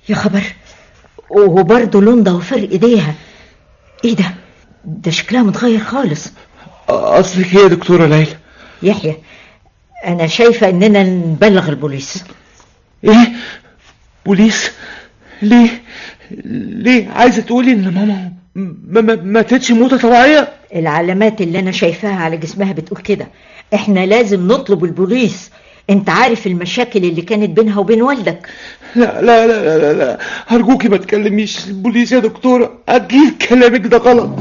يا خبر وبرضه لون ضوافر ايديها ايه ده ده شكلها متغير خالص قصدك ايه يا دكتورة ليلى يحيى انا شايفه اننا نبلغ البوليس ايه بوليس ليه ليه عايزة تقولي ان ماما ما ما ماتتش موتة طبيعية العلامات اللي انا شايفاها على جسمها بتقول كده احنا لازم نطلب البوليس انت عارف المشاكل اللي كانت بينها وبين والدك لا لا لا لا لا, لا. هرجوكي ما تكلميش البوليس يا دكتورة اكيد كلامك ده غلط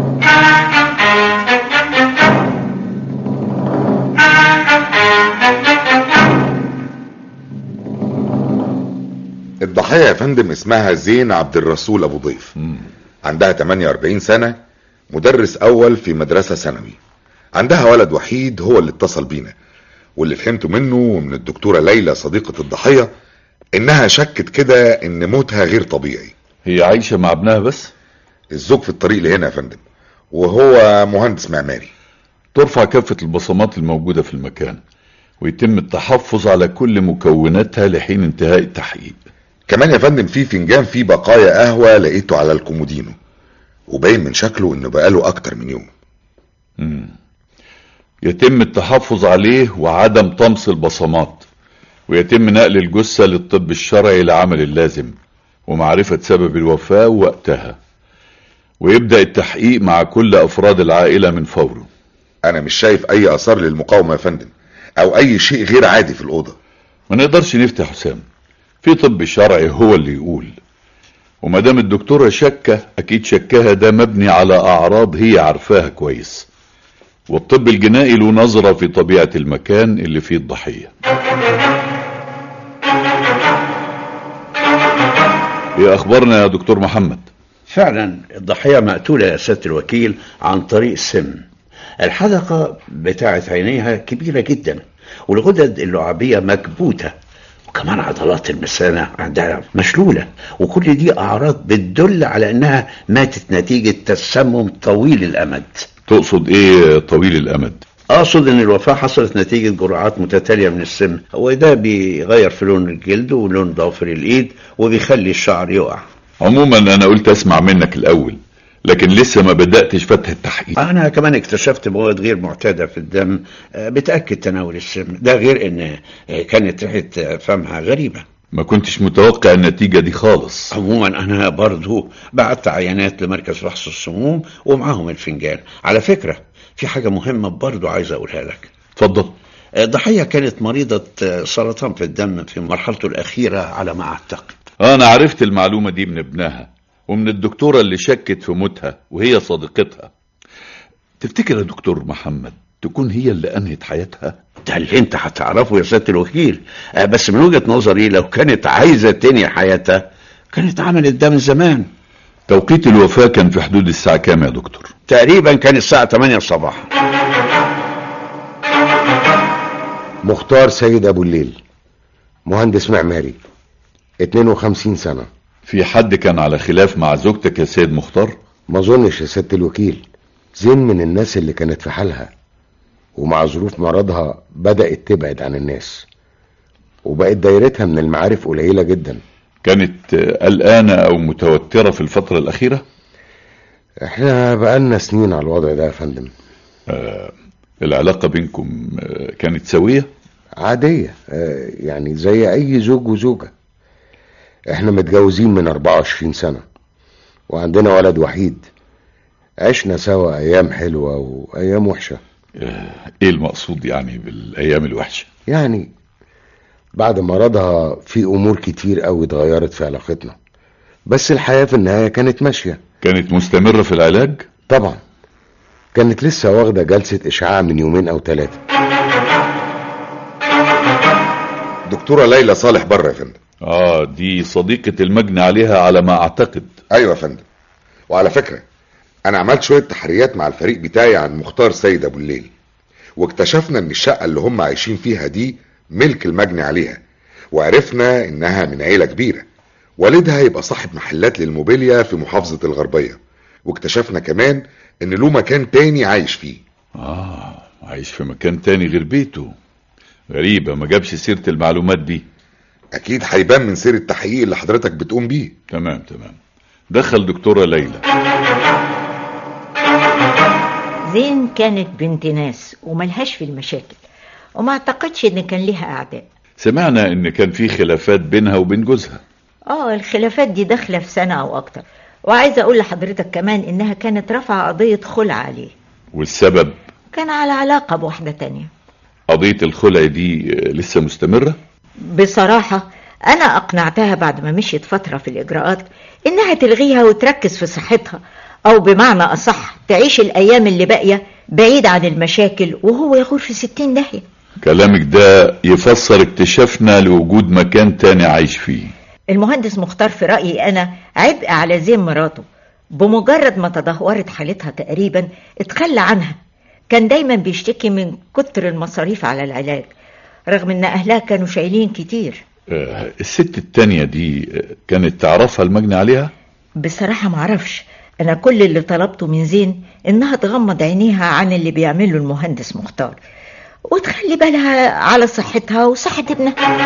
الضحية يا فندم اسمها زين عبد الرسول ابو ضيف عندها 48 سنة مدرس اول في مدرسة ثانوي عندها ولد وحيد هو اللي اتصل بينا واللي فهمته منه ومن الدكتورة ليلى صديقة الضحية انها شكت كده ان موتها غير طبيعي هي عايشة مع ابنها بس الزوج في الطريق لهنا يا فندم وهو مهندس معماري ترفع كافة البصمات الموجودة في المكان ويتم التحفظ على كل مكوناتها لحين انتهاء التحقيق كمان يا فندم في فنجان فيه بقايا قهوة لقيته على الكومودينو وباين من شكله انه بقاله اكتر من يوم مم. يتم التحفظ عليه وعدم طمس البصمات ويتم نقل الجثة للطب الشرعي لعمل اللازم ومعرفة سبب الوفاة ووقتها ويبدأ التحقيق مع كل أفراد العائلة من فوره انا مش شايف اي اثار للمقاومة يا فندم او اي شيء غير عادي في الاوضة ما نقدرش نفتح حسام في طب شرعي هو اللي يقول وما دام الدكتورة شكة اكيد شكها ده مبني على اعراض هي عارفاها كويس والطب الجنائي له نظرة في طبيعة المكان اللي فيه الضحية ايه اخبارنا يا دكتور محمد فعلا الضحية مقتولة يا سيادة الوكيل عن طريق السم الحدقة بتاعت عينيها كبيرة جدا والغدد اللعابية مكبوتة وكمان عضلات المثانة عندها مشلولة وكل دي أعراض بتدل على أنها ماتت نتيجة تسمم طويل الأمد تقصد ايه طويل الامد أقصد أن الوفاة حصلت نتيجة جرعات متتالية من السم وده بيغير في لون الجلد ولون ضوافر الإيد وبيخلي الشعر يقع عموما انا قلت اسمع منك الاول لكن لسه ما بدأتش فتح التحقيق أنا كمان اكتشفت مواد غير معتادة في الدم آه، بتأكد تناول السم ده غير أن آه، كانت ريحة فمها غريبة ما كنتش متوقع النتيجة دي خالص عموما أنا برضو بعت عينات لمركز فحص السموم ومعاهم الفنجان على فكرة في حاجة مهمة برضو عايز أقولها لك اتفضل الضحية كانت مريضة آه، سرطان في الدم في مرحلته الأخيرة على ما أعتقد انا عرفت المعلومة دي من ابنها ومن الدكتورة اللي شكت في موتها وهي صديقتها تفتكر يا دكتور محمد تكون هي اللي انهت حياتها ده اللي انت هتعرفه يا سيادة الوكيل آه، بس من وجهة نظري لو كانت عايزة تنهي حياتها كانت عملت ده من زمان توقيت الوفاة كان في حدود الساعة كام يا دكتور تقريبا كان الساعة 8 الصباح مختار سيد ابو الليل مهندس معماري 52 سنة في حد كان على خلاف مع زوجتك يا سيد مختار ما اظنش يا سيادة الوكيل زين من الناس اللي كانت في حالها ومع ظروف مرضها بدأت تبعد عن الناس وبقت دايرتها من المعارف قليلة جدا كانت آه، قلقانة او متوترة في الفترة الاخيرة احنا بقالنا سنين على الوضع ده يا فندم العلاقة بينكم آه، كانت سوية عادية آه، يعني زي اي زوج وزوجة احنا متجوزين من 24 سنة وعندنا ولد وحيد عشنا سوا ايام حلوة وايام وحشة آه، ايه المقصود يعني بالايام الوحشة يعني بعد مرضها في امور كتير قوي اتغيرت في علاقتنا بس الحياة في النهاية كانت ماشية كانت مستمرة في العلاج طبعا كانت لسه واخدة جلسة اشعاع من يومين او ثلاثة دكتورة ليلى صالح بره يا فندم اه دي صديقة المجني عليها على ما اعتقد ايوه يا فندم وعلى فكرة انا عملت شوية تحريات مع الفريق بتاعي عن مختار سيد ابو الليل واكتشفنا ان الشقة اللي هم عايشين فيها دي ملك المجني عليها وعرفنا انها من عيلة كبيرة والدها يبقى صاحب محلات للموبيليا في محافظة الغربية واكتشفنا كمان ان له مكان تاني عايش فيه اه عايش في مكان تاني غير بيته غريبة ما جابش سيرة المعلومات دي اكيد هيبان من سير التحقيق اللي حضرتك بتقوم بيه تمام تمام دخل دكتورة ليلى زين كانت بنت ناس وملهاش في المشاكل وما اعتقدش ان كان ليها اعداء سمعنا ان كان في خلافات بينها وبين جوزها اه الخلافات دي داخله في سنه او اكتر وعايزه اقول لحضرتك كمان انها كانت رافعه قضيه خلع عليه والسبب كان على علاقه بواحده تانية قضية الخلع دي آه، لسه مستمرة بصراحه انا اقنعتها بعد ما مشيت فتره في الاجراءات انها تلغيها وتركز في صحتها او بمعنى اصح تعيش الايام اللي باقيه بعيد عن المشاكل وهو يغور في ستين ناحيه كلامك ده يفسر اكتشافنا لوجود مكان تاني عايش فيه المهندس مختار في رأيي أنا عبء على زين مراته بمجرد ما تدهورت حالتها تقريبا اتخلى عنها كان دايما بيشتكي من كتر المصاريف على العلاج رغم ان اهلها كانوا شايلين كتير آه، الست التانية دي آه، كانت تعرفها المجني عليها بصراحة معرفش انا كل اللي طلبته من زين انها تغمض عينيها عن اللي بيعمله المهندس مختار وتخلي بالها على صحتها وصحة ابنها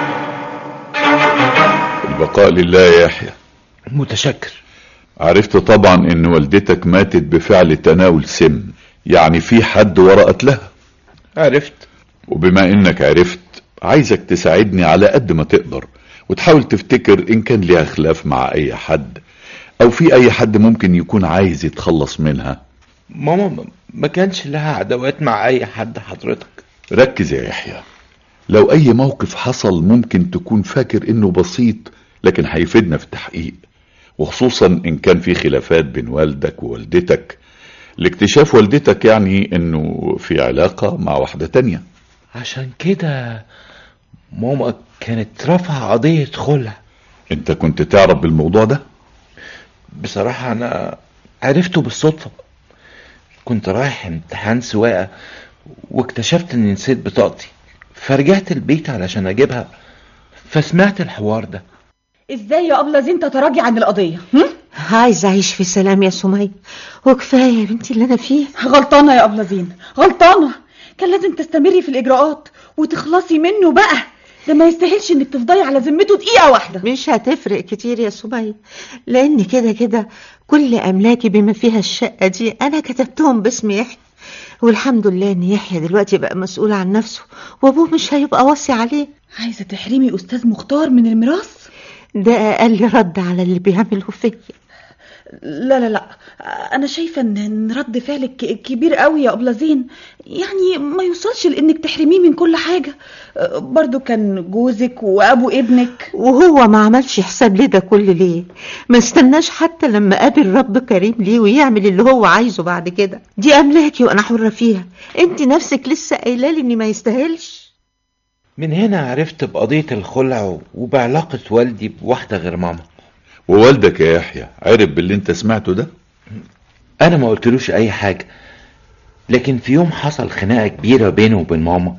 البقاء لله يا يحيى متشكر عرفت طبعا ان والدتك ماتت بفعل تناول سم يعني في حد ورا قتلها عرفت وبما انك عرفت عايزك تساعدني على قد ما تقدر وتحاول تفتكر ان كان ليها خلاف مع اي حد او في اي حد ممكن يكون عايز يتخلص منها ماما ما- ما كانش لها عداوات مع اي حد حضرتك ركز يا يحيى لو اي موقف حصل ممكن تكون فاكر انه بسيط لكن هيفيدنا في التحقيق وخصوصا ان كان في خلافات بين والدك ووالدتك لاكتشاف والدتك يعني انه في علاقة مع واحدة تانية عشان كده ماما كانت رافعة قضية خلع انت كنت تعرف بالموضوع ده بصراحة أنا عرفته بالصدفة كنت رايح امتحان سواقة واكتشفت إني نسيت بطاقتي فرجعت البيت علشان أجيبها فسمعت الحوار ده ازاي يا ابله زين تتراجع عن القضيه هم؟ عايزة أعيش في سلام يا سمية وكفاية يا بنتي اللي أنا فيه غلطانه يا ابله زين غلطانه كان لازم تستمري في الاجراءات وتخلصي منه بقى ده ما يستاهلش انك تفضلي على ذمته دقيقه واحده مش هتفرق كتير يا سمية لأن كده كده كل أملاكي بما فيها الشقة دي أنا كتبتهم باسم يحيى والحمد لله إن يحيى دلوقتي بقى مسؤول عن نفسه وأبوه مش هيبقى وصي عليه عايزه تحرمي استاذ مختار من الميراث ده أقل رد على اللي بيعمله فيا لا لا لا انا شايفه ان إن رد فعلك ك- كبير قوي يا ابله زين يعني ما يوصلش لانك تحرميه من كل حاجه أه، برضو كان جوزك وابو ابنك وهو ما عملش حساب لده كل ليه ما استناش حتى لما قابل رب كريم ليه ويعمل اللي هو عايزه بعد كده دي املاكي وانا حرة فيها انت نفسك لسه قايله لي اني ما يستاهلش من هنا عرفت بقضية الخلع وبعلاقة والدي بواحدة غير ماما ووالدك يا يحيى عرف باللي انت سمعته ده أنا ما قلتلوش أي حاجة لكن في يوم حصل خناقة كبيرة بينه وبين ماما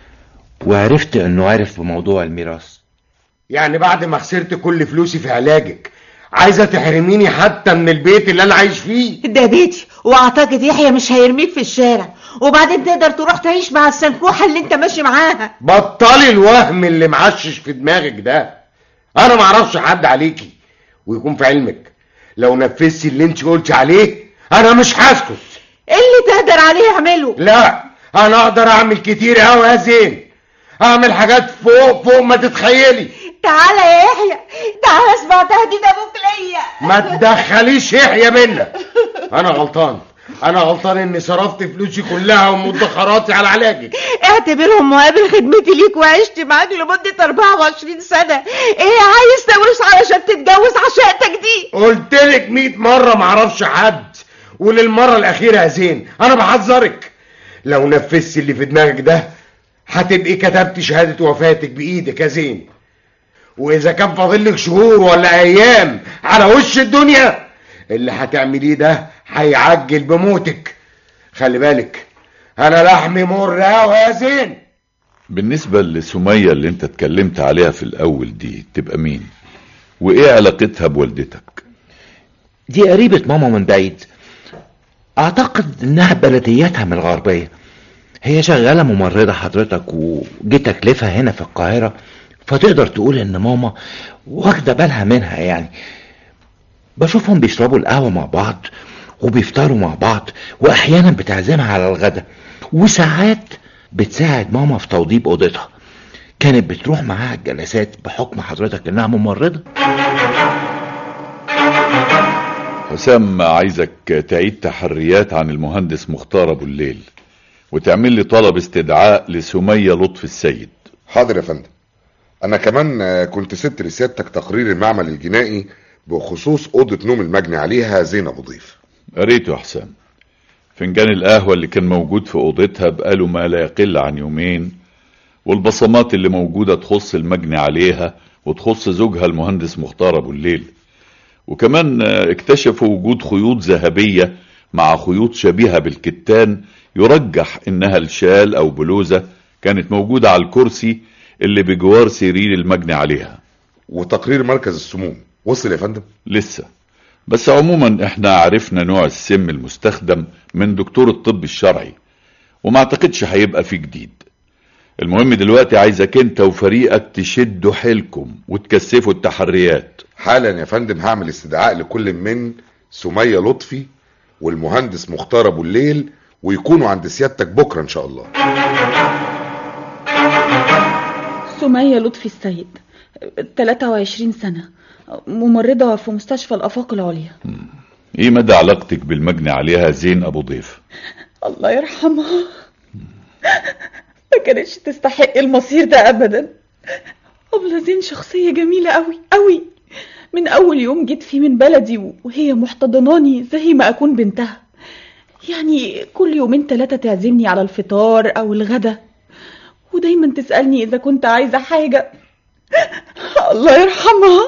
وعرفت إنه عارف بموضوع الميراث يعني بعد ما خسرت كل فلوسي في علاجك عايزة تحرميني حتى من البيت اللي أنا عايش فيه ده بيتي واعتقد يحيى مش هيرميك في الشارع وبعدين تقدر تروح تعيش مع السنكوحة اللي انت ماشي معاها بطلي الوهم اللي معشش في دماغك ده انا معرفش حد عليكي ويكون في علمك لو نفذتي اللي انت قلتي عليه انا مش هسكت اللي تقدر عليه اعمله لا انا اقدر اعمل كتير قوي يا زين اعمل حاجات فوق فوق ما تتخيلي تعالى يا يحيى تعالى اسمع تهديد ابوك ليا ما تدخليش يحيى بينا انا غلطان انا غلطان اني صرفت فلوسي كلها ومدخراتي على علاجك اعتبرهم مقابل خدمتي ليك وعشت معاك لمدة 24 سنة ايه عايز تورث علشان تتجوز عشقتك دي قلت لك 100 مره معرفش حد وللمره الاخيره يا زين انا بحذرك لو نفذتي اللي في دماغك ده هتبقي كتبت شهاده وفاتك بايدك يا زين واذا كان فاضلك شهور ولا ايام على وش الدنيا اللي هتعمليه ده هيعجل بموتك خلي بالك انا لحمي مر قوي يا زين بالنسبة لسمية اللي انت اتكلمت عليها في الاول دي تبقى مين وايه علاقتها بوالدتك دي قريبة ماما من بعيد أعتقد إنها بلدياتها من الغربية هي شغالة ممرضة حضرتك وجي تكلفها هنا في القاهرة فتقدر تقول ان ماما واخده بالها منها يعني بشوفهم بيشربوا القهوه مع بعض وبيفطروا مع بعض واحيانا بتعزمها على الغدا وساعات بتساعد ماما في توضيب اوضتها كانت بتروح معاها الجلسات بحكم حضرتك انها ممرضه حسام عايزك تعيد تحريات عن المهندس مختار ابو الليل وتعمل لي طلب استدعاء لسمية لطفي السيد حاضر يا فندم انا كمان آه، كنت سبت لسيادتك تقرير المعمل الجنائي بخصوص اوضه نوم المجني عليها زين ابو ضيف قريته يا حسام فنجان القهوة اللي كان موجود في أوضتها بقاله ما لا يقل عن يومين والبصمات اللي موجودة تخص المجني عليها وتخص زوجها المهندس مختار أبو الليل وكمان آه، اكتشفوا وجود خيوط ذهبية مع خيوط شبيهة بالكتان يرجح إنها الشال أو بلوزة كانت موجودة على الكرسي اللي بجوار سرير المجني عليها وتقرير مركز السموم وصل يا فندم لسه بس عموما احنا عرفنا نوع السم المستخدم من دكتور الطب الشرعي وما اعتقدش هيبقى فيه جديد المهم دلوقتي عايزك انت وفريقك تشدوا حيلكم وتكثفوا التحريات حالا يا فندم هعمل استدعاء لكل من سمية لطفي والمهندس مختار ابو الليل ويكونوا عند سيادتك بكره ان شاء الله سمية لطفي السيد 23 سنة ممرضة في مستشفى الآفاق العليا ايه مدى علاقتك بالمجني عليها زين ابو ضيف الله يرحمها ما كانتش تستحق المصير ده أبدا أبلة زين شخصية جميلة أوي أوي من أول يوم جيت فيه من بلدي وهي محتضناني زي ما أكون بنتها يعني كل يومين تلاتة تعزمني على الفطار أو الغدا ودايما تسألني إذا كنت عايزة حاجة الله يرحمها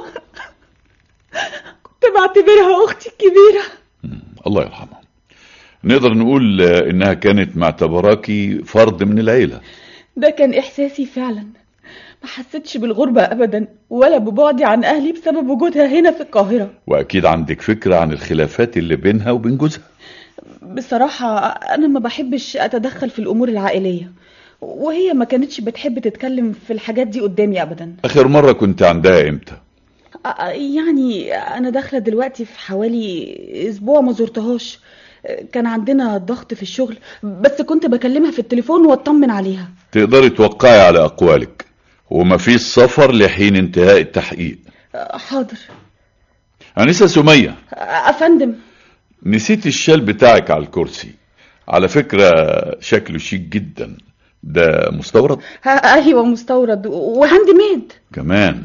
كنت بعتبرها أختي الكبيرة الله يرحمها نقدر نقول آه، انها كانت معتبراكي فرد من العيلة ده كان إحساسي فعلا ما حسيتش بالغربة أبدا ولا ببعدي عن أهلي بسبب وجودها هنا في القاهرة واكيد عندك فكرة عن الخلافات اللي بينها وبين جوزها بصراحة أنا ما بحبش أتدخل في الأمور العائلية وهي ما كانتش بتحب تتكلم في الحاجات دي قدامي أبدا اخر مرة كنت عندها امتى أ- يعني أنا داخلة دلوقتي في حوالي أسبوع ما زرتهاش كان عندنا ضغط في الشغل بس كنت بكلمها في التليفون واطمن عليها تقدري توقعي على اقوالك وما فيش سفر لحين انتهاء التحقيق حاضر انسة سمية أفندم نسيت الشال بتاعك على الكرسي على فكرة شكله شيك جدا ده مستورد ها- أيوة مستورد وهاند ميد كمان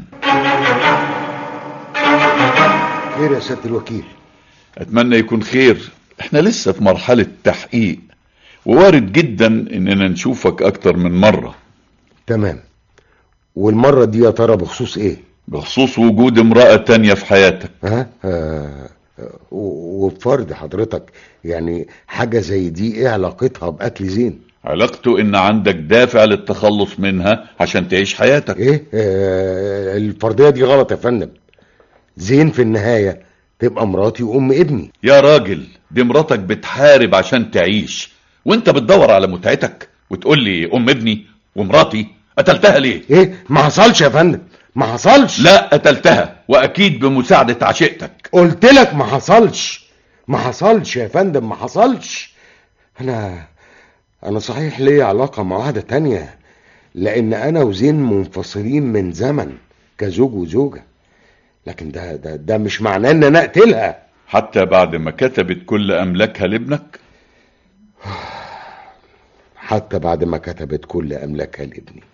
خير يا سيادة الوكيل اتمنى يكون خير احنا لسه في مرحلة تحقيق ووارد جدا اننا نشوفك اكتر من مرة تمام والمرة دي يا ترى بخصوص ايه بخصوص وجود امرأة تانية في حياتك ها آه و- وبفرض حضرتك يعني حاجة زي دي ايه علاقتها بقتل زين علاقته ان عندك دافع للتخلص منها عشان تعيش حياتك ايه آه الفرضية دي غلط يا فندم زين في النهاية تبقى مراتي وام ابني يا راجل دي مراتك بتحارب عشان تعيش وانت بتدور على متعتك وتقول لي ام ابني ومراتي قتلتها ليه ايه ما حصلش يا فندم ما حصلش لا قتلتها واكيد بمساعدة عشيقتك قلت لك ما حصلش ما حصلش يا فندم ما حصلش انا انا صحيح ليا علاقة مع واحدة تانية لان انا وزين منفصلين من زمن كزوج وزوجة لكن ده ده ده مش معناه ان انا اقتلها حتى بعد ما كتبت كل املاكها لابنك حتى بعد ما كتبت كل املاكها لابني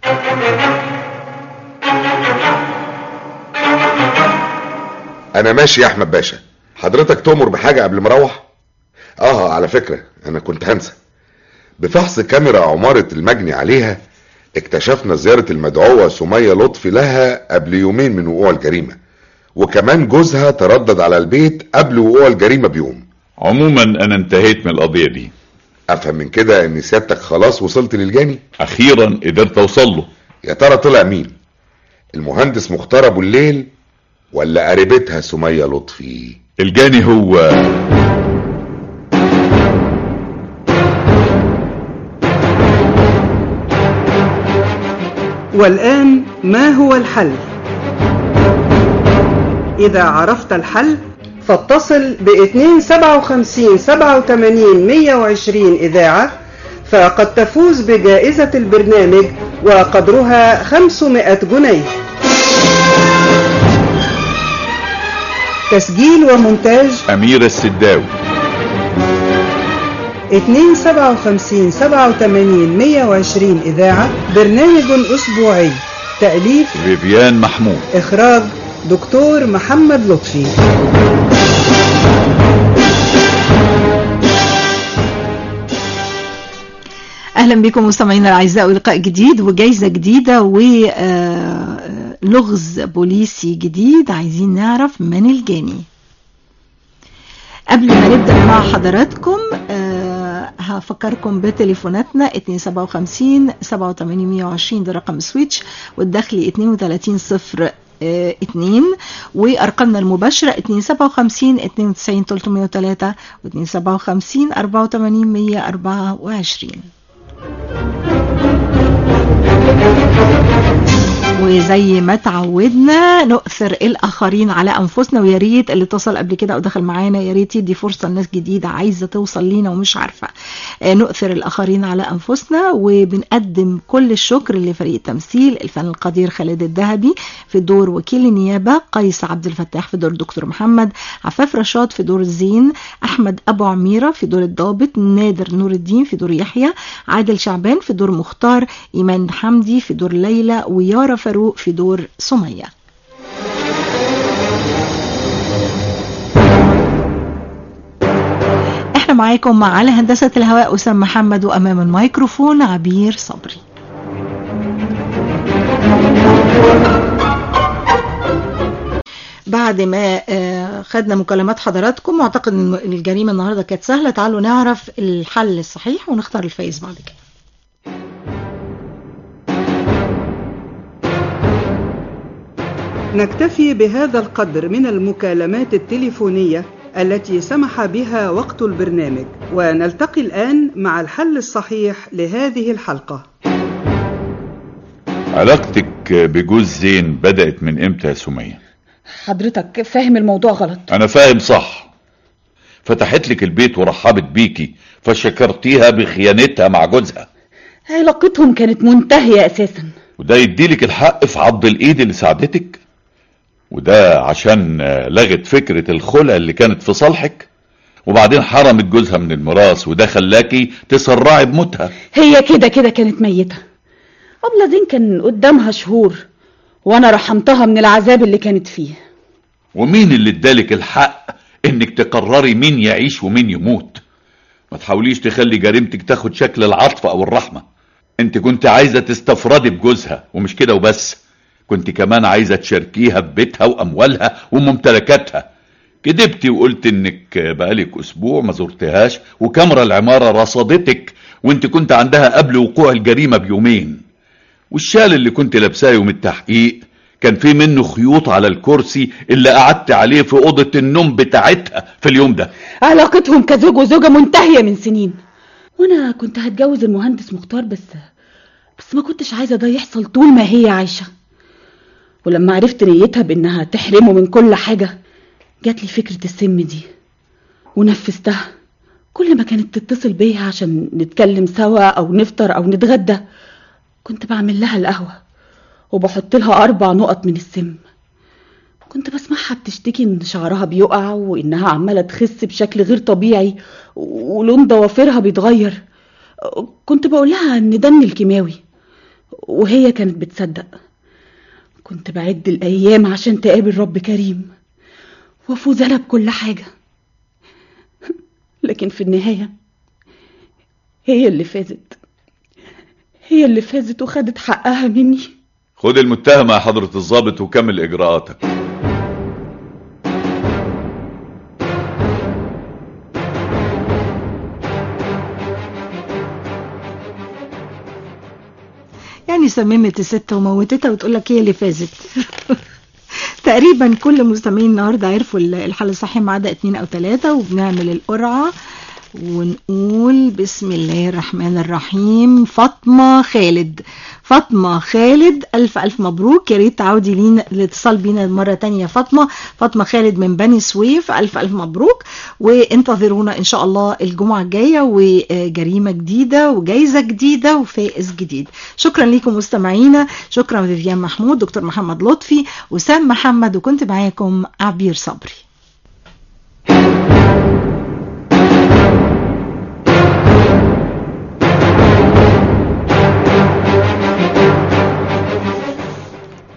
انا ماشي يا احمد باشا حضرتك تؤمر بحاجه قبل ما اروح اه على فكره انا كنت هنسى بفحص كاميرا عماره المجني عليها اكتشفنا زياره المدعوه سميه لطفي لها قبل يومين من وقوع الجريمه وكمان جوزها تردد على البيت قبل وقوع الجريمه بيوم عموما انا انتهيت من القضية دي افهم من كده ان سيادتك خلاص وصلت للجاني اخيرا قدرت اوصل له يا ترى طلع مين المهندس مختار ابو الليل ولا قريبتها سميه لطفي الجاني هو والآن ما هو الحل؟ إذا عرفت الحل فاتصل ب 257 87 120 إذاعة فقد تفوز بجائزة البرنامج وقدرها 500 جنيه تسجيل ومونتاج أميرة السداوي 257 87 120 إذاعة برنامج أسبوعي تأليف فيفيان محمود إخراج دكتور محمد لطفي اهلا بكم مستمعينا الاعزاء ولقاء جديد وجائزه جديده ولغز بوليسي جديد عايزين نعرف من الجاني قبل ما نبدا مع حضراتكم آه، هفكركم بتليفوناتنا 257 8720 ده رقم سويتش والداخلي 32 صفر آه، اتنين وارقامنا المباشرة اتنين سبعة وخمسين اتنين وتسعين تلتمية وتلاتة واتنين سبعة وخمسين اربعة وتمانين مية اربعة وعشرين وزي ما تعودنا نؤثر الاخرين على انفسنا ويا ريت اللي اتصل قبل كده او دخل معانا يا ريت يدي فرصه لناس جديده عايزه توصل لينا ومش عارفه آه، نؤثر الاخرين على انفسنا وبنقدم كل الشكر لفريق التمثيل الفن القدير خالد الذهبي في دور وكيل النيابه قيس عبد الفتاح في دور دكتور محمد عفاف رشاد في دور الزين احمد ابو عميره في دور الضابط نادر نور الدين في دور يحيى عادل شعبان في دور مختار ايمان حمدي في دور ليلى ويارا فاروق في دور سميه احنا معاكم مع على هندسة الهواء أسام محمد وأمام الميكروفون عبير صبري بعد ما آه، خدنا مكالمات حضراتكم واعتقد ان الجريمة النهاردة كانت سهلة تعالوا نعرف الحل الصحيح ونختار الفايز بعد كده نكتفي بهذا القدر من المكالمات التليفونية التي سمح بها وقت البرنامج ونلتقي الآن مع الحل الصحيح لهذه الحلقة علاقتك بجوز زين بدأت من امتى يا سمية حضرتك فاهم الموضوع غلط انا فاهم صح فتحت لك البيت ورحبت بيكي فشكرتيها بخيانتها مع جوزها علاقتهم كانت منتهية أساسا وده يديلك الحق في عض الايد اللي ساعدتك وده عشان آه، لغت فكرة الخلع اللي كانت في صالحك وبعدين حرمت جوزها من الميراث وده خلاكي تسرعي بموتها هي كده كده كانت ميتة أبلة زين كان قدامها شهور وأنا رحمتها من العذاب اللي كانت فيه ومين اللي ادالك الحق انك تقرري مين يعيش ومين يموت ما تحاوليش تخلي جريمتك تاخد شكل العطف او الرحمة انت كنت عايزة تستفردي بجوزها ومش كده وبس كنت كمان عايزة تشاركيها ببيتها واموالها وممتلكاتها كدبتي وقلت انك بقالك اسبوع ما زرتهاش وكاميرا العمارة رصدتك وانت كنت عندها قبل وقوع الجريمة بيومين والشال اللي كنت لابساه يوم التحقيق كان في منه خيوط على الكرسي اللي قعدت عليه في اوضه النوم بتاعتها في اليوم ده علاقتهم كزوج وزوجة منتهية من سنين وأنا كنت هتجوز المهندس مختار بس بس ما كنتش عايزة ده يحصل طول ما هي عايشة ولما عرفت نيتها بإنها تحرمه من كل حاجة جات لي فكرة السم دي ونفذتها كل ما كانت تتصل بيا عشان نتكلم سوا أو نفطر أو نتغدى كنت بعمل لها القهوة وبحط لها أربع نقط من السم كنت بسمعها بتشتكي إن شعرها بيقع وإنها عمالة تخس بشكل غير طبيعي ولون ضوافرها بيتغير كنت بقول لها إن ده من الكيماوي وهي كانت بتصدق كنت بعد الأيام عشان تقابل رب كريم وأفوز لها بكل حاجة لكن في النهاية هي اللي فازت هي اللي فازت وخدت حقها مني خد المتهمة يا حضرة الضابط وكمل إجراءاتك يعني سممت الست وموتتها وتقول لك هي اللي فازت تقريبا كل مستمعين النهارده عرفوا الحل الصحيح ما عدا اتنين او تلاتة وبنعمل القرعة ونقول بسم الله الرحمن الرحيم فاطمة خالد فاطمة خالد ألف ألف مبروك يا ريت تعودي لينا الاتصال بينا مرة تانية فاطمة فاطمة خالد من بني سويف ألف ألف مبروك وانتظرونا إن شاء الله الجمعة الجاية وجريمة جديدة وجايزة جديدة وفائز جديد شكرا لكم مستمعينا شكرا فيفيان محمود دكتور محمد لطفي وسام محمد وكنت معاكم عبير صبري